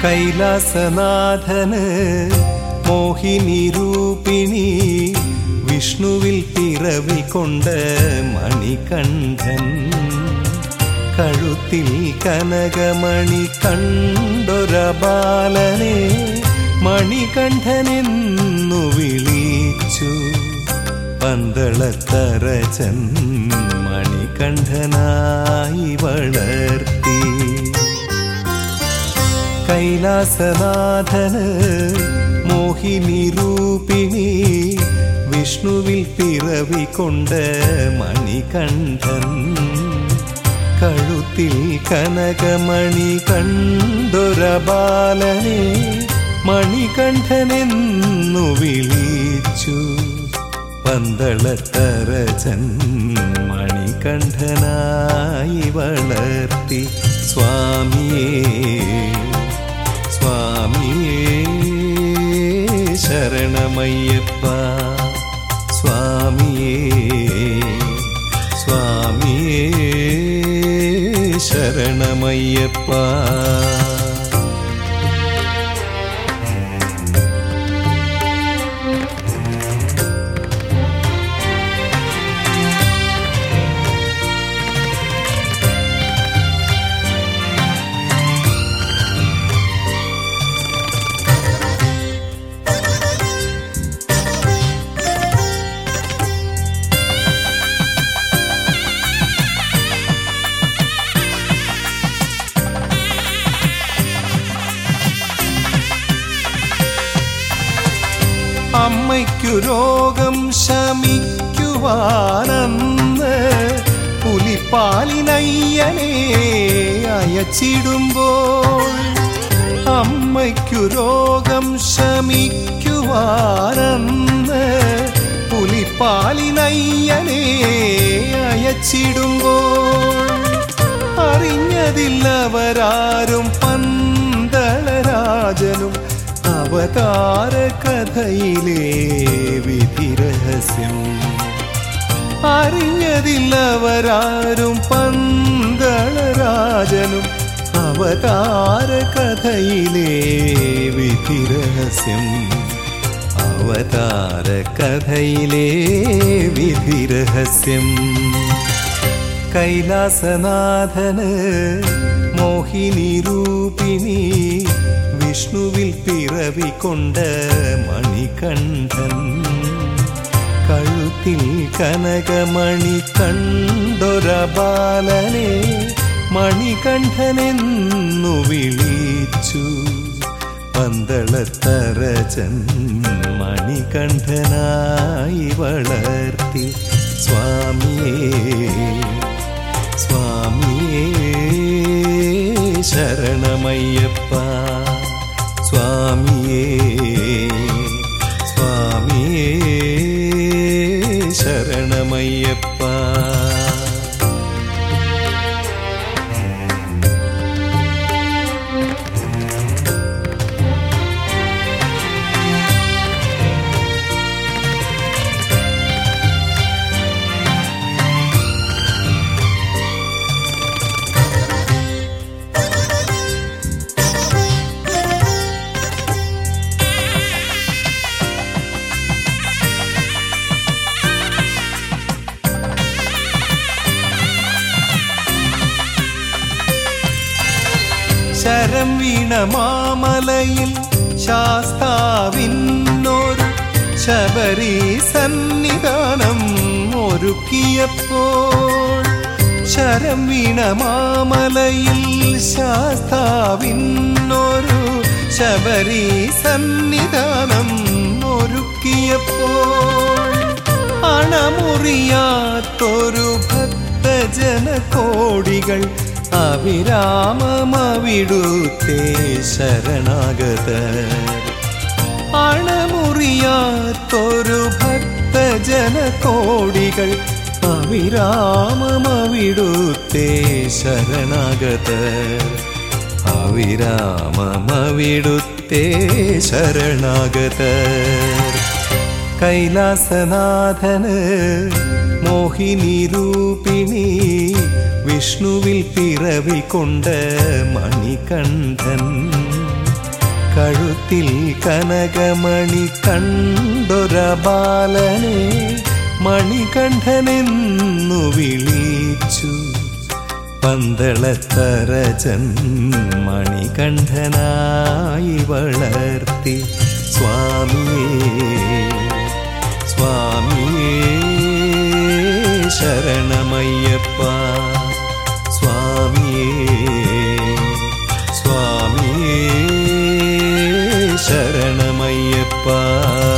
കൈലാസനാഥന് മോഹിനി രൂപിണി വിഷ്ണുവിൽ പിറവി കൊണ്ട് മണികണ്ഠൻ കഴുത്തിൽ കനകമണി കണ്ടൊര ബാലനെ മണികണ്ഠനെന്നു വിളിച്ചു പന്തളത്തറചൻ മണികണ്ഠനായി വളർത്തി കൈലാസനാഥന് മോഹിനി രൂപിണി വിഷ്ണുവിൽ പിറവി കൊണ്ട് മണികണ്ഠൻ കഴുത്തിൽ കനകമണി കണ്ടൊര ബാലനെ മണികണ്ഠനെന്നു വിളിച്ചു പന്തളത്തറചൻ മണികണ്ഠനായി വളർത്തി സ്വാമിയേ സ്വാമിയേ ശരണമയ്യപ്പ സ്വാമിയേ സ്വാമിയേ ശരണമയ്യപ്പ അമ്മയ്ക്കു രോഗം ശമിക്കുവാനെന്ന് പുലിപ്പാലിനയ്യനെ അയച്ചിടുമ്പോൾ അമ്മയ്ക്കു രോഗം ശമിക്കുവാനെന്ന് പുലിപ്പാലിനയ്യനെ അയച്ചിടുമ്പോൾ അറിഞ്ഞതില്ലവരാരും പന്തളരാജനും അവതാര കഥയിലെ വിധിരഹസ്യം അറിഞ്ഞതില്ലവരാരും പന്തളരാജനും അവതാര കഥയിലെ വിധിരഹസ്യം അവതാര കഥയിലെ വിധിരഹസ്യം കൈലാസനാഥന് മോഹിനി രൂപിണി വിഷ്ണുവിൽ പിറവി കൊണ്ട് മണികണ്ഠൻ കഴുത്തിൽ കനകമണി കണ്ടൊര ബാലനെ മണികണ്ഠനെന്നു വിളിച്ചു പന്തളത്തറചൻ മണികണ്ഠനായി വളർത്തി സ്വാമിയേ സ്വാമിയേ ശരണമയ്യപ്പ സ്വാമിയേ സ്വാമിയേ ശരണമയ്യപ്പ ശരം വീണ മാമലയിൽ ശാസ്താവിന്നൊരു ശബരി സന്നിധാനം ഒരുക്കിയപ്പോൾ ശരം വീണ മാമലയിൽ ശാസ്താവിന്നൊരു ശബരി സന്നിധാനം ഒരുക്കിയപ്പോൾ അണമുറിയാത്തൊരു ഭക്തജന കോടികൾ അവിരാമമവിടുത്തെ ശരണാഗത അണമുറിയാത്തൊരു ഭക്തജന കോടികൾ അവിരാമമവിടുത്തെ ശരണാഗത അവിരാമമവിടുത്തെ ശരണാഗത കൈലാസനാഥന് മോഹിനി രൂപിണി വിഷ്ണുവിൽ പിറവി കൊണ്ട് മണികണ്ഠൻ കഴുത്തിൽ കനകമണി കണ്ടൊര ബാലനെ മണികണ്ഠനെന്നു വിളിച്ചു പന്തളത്തരജൻ മണികണ്ഠനായി വളർത്തി സ്വാമിയേ സ്വാമിയേ ശരണമയ്യപ്പ സ്വാമിയേ സ്വാമിയേ ശരണമയ്യപ്പ